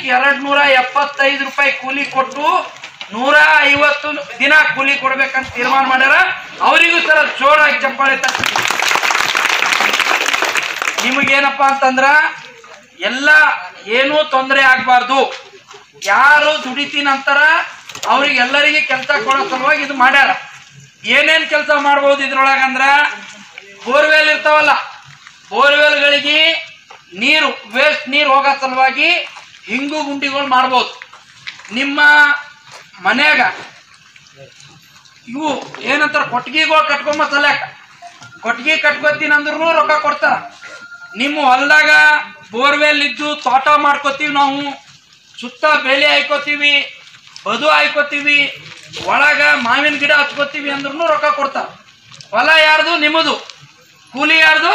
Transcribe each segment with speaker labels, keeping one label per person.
Speaker 1: ದಿನಕ್ಕೆ ಎರಡ್ ನೂರ ಎಪ್ಪತ್ತೈದು ರೂಪಾಯಿ ಕೂಲಿ ಕೊಟ್ಟು ನೂರ ಐವತ್ತು ದಿನ ಕೂಲಿ ಕೊಡ್ಬೇಕಂತ ತೀರ್ಮಾನ ಮಾಡ್ಯಾರ ಅವರಿಗೂ ಸರ ಜೋರಾಗಿ ಚಪ್ಪಾಳೆ ತಟ್ಟಿ ನಿಮಗೇನಪ್ಪ ಅಂತಂದ್ರ ಎಲ್ಲ ಏನೂ ತೊಂದರೆ ಆಗ್ಬಾರ್ದು ಯಾರು ದುಡಿತೀನಿ ಅಂತಾರ ಅವ್ರಿಗೆ ಎಲ್ಲರಿಗೆ ಕೆಲಸ ಕೊಡೋ ಸಲುವಾಗಿ ಇದು ಮಾಡ್ಯಾರ ಏನೇನ್ ಕೆಲಸ ಮಾಡ್ಬೋದು ಇದ್ರೊಳಗಂದ್ರ ಬೋರ್ವೆಲ್ ಇರ್ತಾವಲ್ಲ ಬೋರ್ವೆಲ್ಗಳಿಗೆ ನೀರು ವೇಸ್ಟ್ ನೀರು ಹೋಗೋ ಸಲುವಾಗಿ ಹಿಂಗು ಗುಂಡಿಗಳು ಮಾಡ್ಬೋದು ನಿಮ್ಮ ಮನ್ಯಾಗ ಇವು ಏನಂತಾರ ಕೊಟ್ಟಿಗೆಗಳು ಕಟ್ಕೊಂಬ ಸಲ್ಯಾಕ ಕೊಟ್ಟಿಗೆ ಕಟ್ಕೋತೀನಿ ಅಂದ್ರೂ ರೊಕ್ಕ ಕೊಡ್ತಾರ ನಿಮ್ಮ ಹೊಲ್ದಾಗ ಬೋರ್ವೆಲ್ ಇದ್ದು ತೋಟ ಮಾಡ್ಕೋತೀವಿ ನಾವು ಸುತ್ತ ಬೇಲಿ ಹಾಯ್ಕೋತೀವಿ ಬದು ಹಾಯ್ಕೋತೀವಿ ಒಳಗ ಮಾವಿನ ಗಿಡ ಹಚ್ಕೋತೀವಿ ಅಂದ್ರೂ ರೊಕ್ಕ ಕೊಡ್ತಾರ ಹೊಲ ಯಾರ್ದು ನಿಮ್ಮದು ಕೂಲಿ ಯಾರ್ದು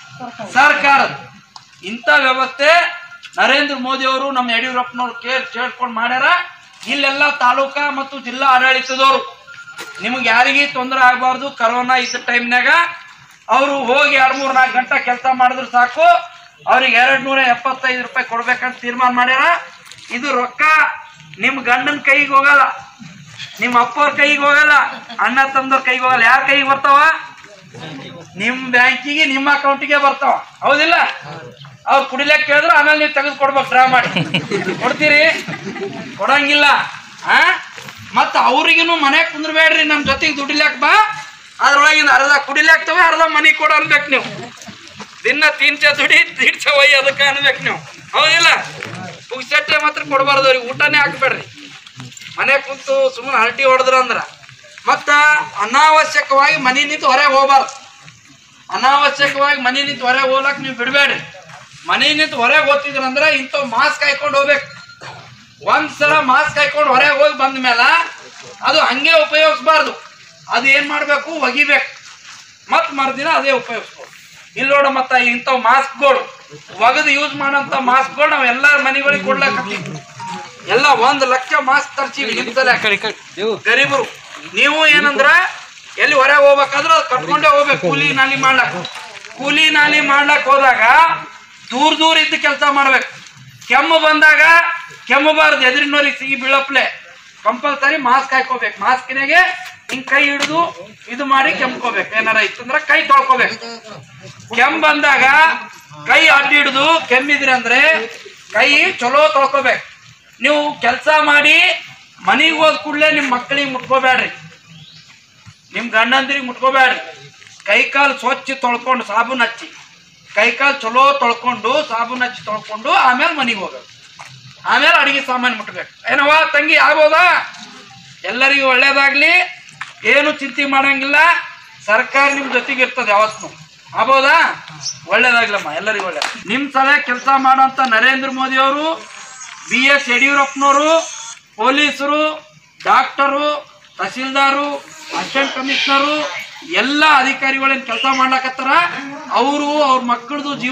Speaker 1: ಸರ್ಕಾರದ ಇಂಥ ವ್ಯವಸ್ಥೆ ನರೇಂದ್ರ ಮೋದಿ ಅವರು ನಮ್ಮ ಯಡಿಯೂರಪ್ಪನವ್ರು ಕೇರ್ ಕೇಳ್ಕೊಂಡು ಮಾಡ್ಯಾರ ಇಲ್ಲೆಲ್ಲ ತಾಲೂಕಾ ಮತ್ತು ಜಿಲ್ಲಾ ಆಡಳಿತದವರು ನಿಮ್ಗೆ ಯಾರಿಗೂ ತೊಂದರೆ ಆಗಬಾರ್ದು ಕರೋನಾ ಇದ್ದ ಟೈಮ್ನಾಗ ಅವರು ಹೋಗಿ ಎರಡು ಮೂರು ನಾಲ್ಕು ಗಂಟೆ ಕೆಲಸ ಮಾಡಿದ್ರೆ ಸಾಕು ಅವ್ರಿಗೆ ಎರಡು ನೂರ ಎಪ್ಪತ್ತೈದು ರೂಪಾಯಿ ಕೊಡ್ಬೇಕಂತ ತೀರ್ಮಾನ ಮಾಡ್ಯಾರ ಇದು ರೊಕ್ಕ ನಿಮ್ಮ ಗಂಡನ ಕೈಗೆ ಹೋಗಲ್ಲ ನಿಮ್ಮ ಅಪ್ಪವ್ರ ಕೈಗೆ ಹೋಗಲ್ಲ ಅಣ್ಣ ತಮ್ಮದವ್ರ ಕೈಗೆ ಹೋಗಲ್ಲ ಯಾರ ಕೈಗೆ ಬರ್ತಾವ ನಿಮ್ಮ ಬ್ಯಾಂಕಿಗೆ ನಿಮ್ಮ ಅಕೌಂಟಿಗೆ ಬರ್ತಾವ ಹೌದಿಲ್ಲ ಅವ್ರು ಕುಡಿಲಕ್ಕೆ ಕೇಳಿದ್ರೆ ಆಮೇಲೆ ನೀವು ತೆಗೆದು ಕೊಡ್ಬೇಕು ಡ್ರಾ ಮಾಡಿ ಕೊಡ್ತೀರಿ ಕೊಡಂಗಿಲ್ಲ ಆ ಮತ್ತ ಅವ್ರಿಗಿನ್ನು ಮನೆಗೆ ಕುಂದ್ರಬೇಡ್ರಿ ನಮ್ಮ ಜೊತೆಗೆ ದುಡಿಲಾಕ ಬಾ ಅದ್ರೊಳಗಿನ ಅರ್ಧ ಕುಡಿಲಾಕ್ತವೆ ಅರ್ಧ ಮನೆಗೆ ಕೊಡ ಅನ್ಬೇಕು ನೀವು ದಿನ ತೀನ್ಚೆ ದುಡಿ ತೀರ್ಚೆ ಒಯ್ಯಿ ಅದಕ್ಕೆ ಅನ್ಬೇಕು ನೀವು ಹೌದಿಲ್ಲ ಪುಗ್ಸಟ್ಟೆ ಮಾತ್ರ ಕೊಡಬಾರ್ದು ಅವ್ರಿಗೆ ಊಟನೇ ಹಾಕ್ಬೇಡ್ರಿ ಮನೆ ಕುಂತು ಸುಮ್ಮನೆ ಹರಟಿ ಹೊಡೆದ್ರ ಅಂದ್ರ ಮತ್ತ ಅನಾವಶ್ಯಕವಾಗಿ ಮನೆ ನಿಂತು ಹೊರಗೆ ಹೋಗ್ಬಾರ್ದು ಅನಾವಶ್ಯಕವಾಗಿ ಮನೆ ನಿಂತು ಹೊರಗೆ ಹೋಗ್ಲಕ್ ನೀವು ಬಿಡಬೇಡ್ರಿ ಮನೆ ನಿಂತು ಹೊರಗೆ ಹೋಗ್ತಿದ್ರ ಅಂದ್ರೆ ಇಂಥವ್ ಮಾಸ್ಕ್ ಹಾಕೊಂಡು ಹೋಗ್ಬೇಕು ಒಂದ್ಸಲ ಮಾಸ್ಕ್ ಹಾಕೊಂಡು ಹೊರಗೆ ಹೋಗಿ ಬಂದ ಮೇಲೆ ಅದು ಹಂಗೆ ಉಪಯೋಗಿಸ್ಬಾರ್ದು ಅದು ಏನ್ ಮಾಡ್ಬೇಕು ಒಗಿಬೇಕು ಮತ್ ಮರುದಿನ ಅದೇ ಉಪಯೋಗಿಸ್ಬೋದು ಇಲ್ಲಿ ನೋಡ ಮತ್ತ ಇಂಥವ್ ಮಾಸ್ಕ್ಗಳು ಒಗದು ಯೂಸ್ ಮಾಡೋಂಥ ಮಾಸ್ಕ್ಗಳು ನಾವ್ ಎಲ್ಲಾ ಮನೆಗಳಿಗೆ ಕೊಡ್ಲಕತ್ತೀವಿ ಎಲ್ಲ ಒಂದ್ ಲಕ್ಷ ಮಾಸ್ಕ್ ತರ್ತೀವಿ ನಿಮ್ ಸಲ ಗರೀಬರು ನೀವು ಏನಂದ್ರ ಎಲ್ಲಿ ಹೊರಗೆ ಹೋಗ್ಬೇಕಾದ್ರೆ ಅದು ಕಟ್ಕೊಂಡೇ ಹೋಗ್ಬೇಕು ಕೂಲಿ ನಾಲಿ ಮಾಡ್ಲಕ್ ಕೂಲಿ ನಾಲಿ ಮಾಡ್ಲಕ್ ಹೋದಾಗ ದೂರ ದೂರ ಇದ್ದು ಕೆಲಸ ಮಾಡ್ಬೇಕು ಕೆಮ್ಮು ಬಂದಾಗ ಕೆಮ್ಮಬಾರ್ದು ಎದುರಿನವ್ರಿಗೆ ಸಿಗಿ ಬೀಳಪ್ಲೆ ಕಂಪಲ್ಸರಿ ಮಾಸ್ಕ್ ಹಾಕೋಬೇಕು ಮಾಸ್ಕಿನಾಗೆ ಹಿಂಗ್ ಕೈ ಹಿಡಿದು ಇದು ಮಾಡಿ ಕೆಮ್ಕೋಬೇಕು ಏನಾರ ಇತ್ತಂದ್ರ ಕೈ ತೊಳ್ಕೊಬೇಕು ಕೆಮ್ಮು ಬಂದಾಗ ಕೈ ಅಡ್ಡಿ ಹಿಡಿದು ಕೆಮ್ಮಿದ್ರಿ ಅಂದ್ರೆ ಕೈ ಚಲೋ ತೊಳ್ಕೊಬೇಕು ನೀವು ಕೆಲಸ ಮಾಡಿ ಮನೆಗೆ ಹೋದ ಕೂಡಲೇ ನಿಮ್ಮ ಮಕ್ಕಳಿಗೆ ಮುಟ್ಕೋಬೇಡ್ರಿ ನಿಮ್ಮ ಗಂಡಂದ್ರಿಗೆ ಮುಟ್ಕೋಬೇಡ್ರಿ ಕೈ ಕಾಲು ಸ್ವಚ್ಛ ತೊಳ್ಕೊಂಡು ಸಾಬೂನ್ ಹಚ್ಚಿ ಕೈ ಕಾಲು ಚಲೋ ತೊಳ್ಕೊಂಡು ಸಾಬೂನ್ ಹಚ್ಚಿ ತೊಳ್ಕೊಂಡು ಆಮೇಲೆ ಮನೆಗೆ ಹೋಗ್ಬೇಕು ಆಮೇಲೆ ಅಡಿಗೆ ಸಾಮಾನು ಮುಟ್ಬೇಕು ಏನವ್ವ ತಂಗಿ ಆಗ್ಬೋದಾ ಎಲ್ಲರಿಗೂ ಒಳ್ಳೇದಾಗ್ಲಿ ಏನು ಚಿಂತೆ ಮಾಡಂಗಿಲ್ಲ ಸರ್ಕಾರ ನಿಮ್ ಜೊತೆಗೆ ಇರ್ತದೆ ಯಾವತ್ತು ಆಗ್ಬೋದಾ ಒಳ್ಳೇದಾಗ್ಲಮ್ಮ ಎಲ್ಲರಿಗೂ ಒಳ್ಳೆ ನಿಮ್ ಸಲ ಕೆಲಸ ಮಾಡೋಂಥ ನರೇಂದ್ರ ಮೋದಿ ಅವರು ಬಿ ಎಸ್ ಯಡಿಯೂರಪ್ಪನವರು ಪೊಲೀಸರು ಡಾಕ್ಟರು ತಹಸೀಲ್ದಾರು ಅಸಿಸ್ಟೆಂಟ್ ಕಮಿಷನರು ಎಲ್ಲ ಅಧಿಕಾರಿಗಳೇನು ಕೆಲಸ ಮಾಡ್ಲಕತ್ತಾರ ಅವರು ಅವ್ರ ಮಕ್ಕಳದು ಜೀವ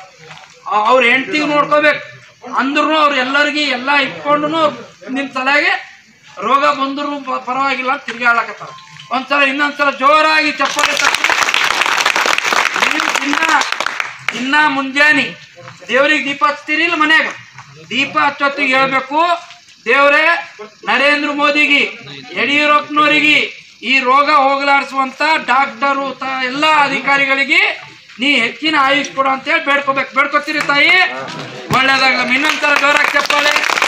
Speaker 1: ಆ- ಅವ್ರ ಹೆಂಡತಿಗೆ ನೋಡ್ಕೋಬೇಕು ಅಂದ್ರೂ ಅವ್ರು ಎಲ್ಲರಿಗೆ ಎಲ್ಲ ಇಟ್ಕೊಂಡು ನಿಮ್ ತಲೆಗೆ ರೋಗ ಬಂದ್ರು ಪ- ಪರವಾಗಿಲ್ಲ ಅಂತ ತಿರ್ಗಾಡಕತ್ತಾರ ಒಂದ್ಸಲ ಇನ್ನೊಂದ್ಸಲ ಜೋರಾಗಿ ಚಪ್ಪಾಳೆ ತಟ್ಟಿ ನೀವು ಇನ್ನ ಇನ್ನ ಮುಂಜಾನೆ ದೇವ್ರಿಗೆ ದೀಪ ಹಚ್ತೀರಿ ಇಲ್ಲ ಮನ್ಯಾಗ ದೀಪ ಹಚ್ಚೊತ್ತಿಗೆ ಹೇಳ್ಬೇಕು ದೇವ್ರೇ ನರೇಂದ್ರ ಮೋದಿಗೆ ಯಡಿಯೂರಪ್ಪನವರಿಗೆ ಈ ರೋಗ ಹೋಗಲಾಡಿಸುವಂತ ಡಾಕ್ಟರು ತ ಎಲ್ಲ ಅಧಿಕಾರಿಗಳಿಗೆ ನೀ ಹೆಚ್ಚಿನ ಆಯುಷ್ ಕೊಡು ಅಂತೇಳಿ ಬೇಡ್ಕೋಬೇಕು ಬೇಡ್ಕೋತೀರಿ ತಾಯಿ ಒಳ್ಳೇದಾಗ್ಲಮ್ಮ ಇನ್ನೊಂದ್ಸಲ ಜೋರಾಗಿ ಚಪ್ಪಾಳೆ